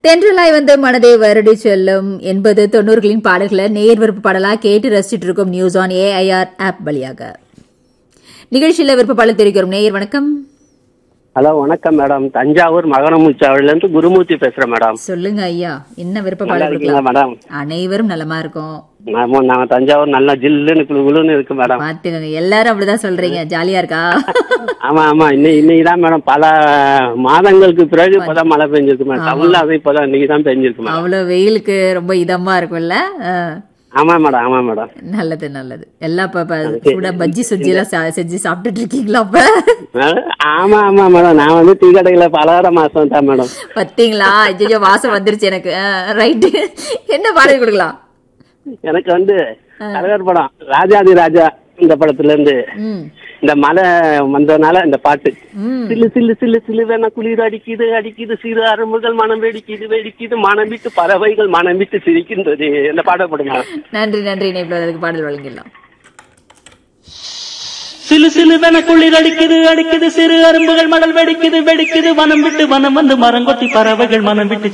தென்றலாய் வந்து மனதை வருடி செல்லும் எண்பது தொண்ணூறுகளின் பாடல்களை நேர் விருப்ப பாடலா கேட்டு ரசிச்சிட்டு இருக்கும் நியூஸ் ஆன் ஏஐஆர் ஆப் வழியாக நிகழ்ச்சியில விருப்ப பாடல் தெரிவிக்கிறோம் நேயர் வணக்கம் ஹலோ வணக்கம் மேடம் தஞ்சாவூர் மகனமுச்சாவில இருந்து குருமூர்த்தி பேசுறேன் மேடம் சொல்லுங்க ஐயா என்ன விருப்ப நல்லா பாடல் இருக்கீங்களா கொடுக்கலாம் மேடம் அனைவரும் நலமா இருக்கும் ஆமா நான் தஞ்சாவூர் நல்லா ஜில்லுன்னு குளு குளுன்னு இருக்கு மேடம் பாத்துக்கோங்க எல்லாரும் அப்படிதான் சொல்றீங்க ஜாலியா இருக்கா ஆமா ஆமா இன்னைக்கு இன்னைக்கு தான் மேடம் பல மாதங்களுக்கு பிறகு இப்பதான் மழை பெஞ்சிருக்கு மேடம் தமிழ்ல அது இப்பதான் இன்னைக்கு தான் பெஞ்சிருக்கு மேடம் அவ்வளவு வெயிலுக்கு ரொம்ப இதமா இருக்கும்ல ஆ. ஆமா மேடம் ஆமா மேடம் நல்லது நல்லது எல்லாம் இப்ப இப்ப சூடா பஜ்ஜி சுஜ்ஜி எல்லாம் சா- செஞ்சு சாப்பிட்டுட்டு இருக்கீங்களா அப்ப மேடம், ஆமா ஆமா மேடம் நான் வந்து டீ கடையில பலகார மாசம் தான் மேடம் பாத்தீங்களா ஐயோ வாசம் வந்துருச்சு எனக்கு ரைட்டு என்ன பாடல் கொடுக்கலாம் எனக்கு வந்து தலைவர் படம் ராஜாதி ராஜா இந்த படத்துல இருந்து ம் இந்த மழை வந்ததுனால இந்த பாட்டு ம் சில்லு சில்லு சில்லு சில்லு வேணா குளிர் அடிக்குது அடிக்குது சிறு அரும்புகள் மனம் வெடிக்குது வெடிக்குது மனம் விட்டு பறவைகள் மனம் விட்டு சிரிக்கின்றது இந்த பாடம் போடுங்க நன்றி நன்றி இணைப்பில் அதுக்கு பாடல் வழங்கிடலாம் சிலு சிலுவென குளிர் அடிக்குது அடிக்குது சிறு அரும்புகள் மடல் வெடிக்குது வெடிக்குது வனம் விட்டு வனம் வந்து மரங்கொத்தி பறவைகள் மனம் விட்டு